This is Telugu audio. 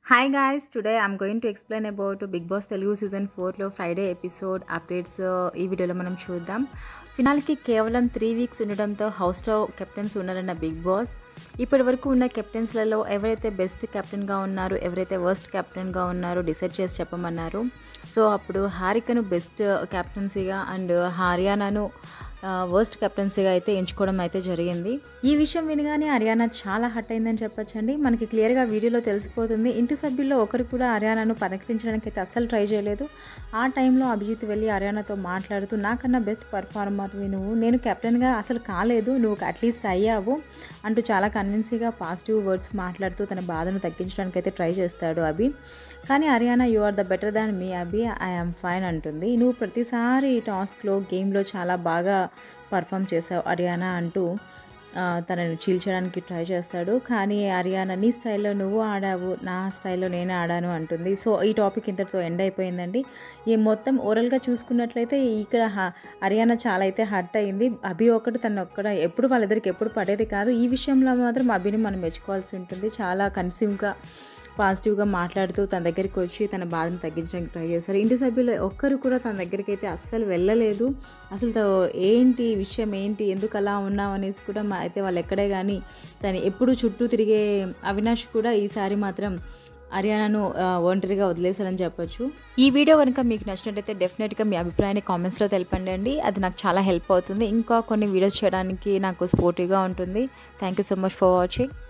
hi guys today I'm going to explain about Bigg Boss Telugu season ఫోర్లో ఫ్రైడే ఎపిసోడ్ అప్డేట్స్ ఈ వీడియోలో మనం చూద్దాం ఫినాల్కి కేవలం త్రీ వీక్స్ ఉండడంతో హౌస్లో కెప్టెన్స్ ఉన్నారన్న బిగ్ బాస్ ఇప్పటి వరకు ఉన్న కెప్టెన్స్లలో ఎవరైతే బెస్ట్ కెప్టెన్గా ఉన్నారో ఎవరైతే వర్స్ట్ కెప్టెన్గా ఉన్నారో డిసైడ్ చేసి చెప్పమన్నారు సో అప్పుడు హారికను బెస్ట్ కెప్టెన్సీగా అండ్ హర్యానాను వర్స్ట్ కెప్టెన్సీగా అయితే ఎంచుకోవడం అయితే జరిగింది ఈ విషయం వినగానే హర్యానా చాలా హట్ అయిందని చెప్పొచ్చండి మనకి క్లియర్గా వీడియోలో తెలిసిపోతుంది ఇంటి సభ్యుల్లో ఒకరు కూడా హర్యానాను పరీక్షించడానికి అయితే అస్సలు ట్రై చేయలేదు ఆ టైంలో అభిజిత్ వెళ్ళి హర్యానాతో మాట్లాడుతూ నాకన్నా బెస్ట్ పర్ఫార్మర్ నువ్వు నేను కెప్టెన్గా అసలు కాలేదు నువ్వు అట్లీస్ట్ అయ్యావు అంటూ చాలా కన్విన్సీగా పాజిటివ్ వర్డ్స్ మాట్లాడుతూ తన బాధను తగ్గించడానికి అయితే ట్రై చేస్తాడు అభి కానీ Haryana you are the better than me Abhi I'm fine అంటుంది నువ్వు ప్రతిసారి టాస్క్లో గేమ్లో చాలా బాగా పర్ఫామ్ చేసావు హర్యానా అంటూ తనను చీల్చడానికి ట్రై చేస్తాడు కానీ హర్యానా నీ స్టైల్లో నువ్వు ఆడావు నా స్టైల్లో నేనే ఆడాను అంటుంది సో ఈ టాపిక్ ఇంతటితో ఎండ్ అయిపోయిందండి ఈ మొత్తం ఓరల్గా చూసుకున్నట్లయితే ఇక్కడ హర్యానా చాలా అయితే హర్ట్ అయింది అభి ఒకటి తను ఒక్కడ ఎప్పుడు వాళ్ళిద్దరికి ఎప్పుడు పడేది కాదు ఈ విషయంలో మాత్రం అభిని మనం మెచ్చుకోవాల్సి ఉంటుంది చాలా కన్సీవ్గా పాజిటివ్గా మాట్లాడుతూ తన దగ్గరికి వచ్చి తన బాధను తగ్గించడానికి ట్రై చేస్తారు ఇంటి సభ్యులు ఒక్కరు కూడా తన దగ్గరికి అయితే అస్సలు వెళ్ళలేదు అసలు ఏంటి విషయం ఏంటి ఎందుకు అలా ఉన్నావు అనేసి కూడా మా అయితే వాళ్ళు ఎక్కడే కానీ తను ఎప్పుడు చుట్టూ తిరిగే అవినాష్ కూడా ఈసారి మాత్రం హర్యానాను ఒంటరిగా వదిలేశారని చెప్పొచ్చు ఈ వీడియో కనుక మీకు నచ్చినట్టయితే డెఫినెట్గా మీ అభిప్రాయాన్ని కామెంట్స్లో తెలపండి అండి అది నాకు చాలా హెల్ప్ అవుతుంది ఇంకా కొన్ని వీడియోస్ చేయడానికి నాకు స్పోర్టివ్గా ఉంటుంది thank you so much for watching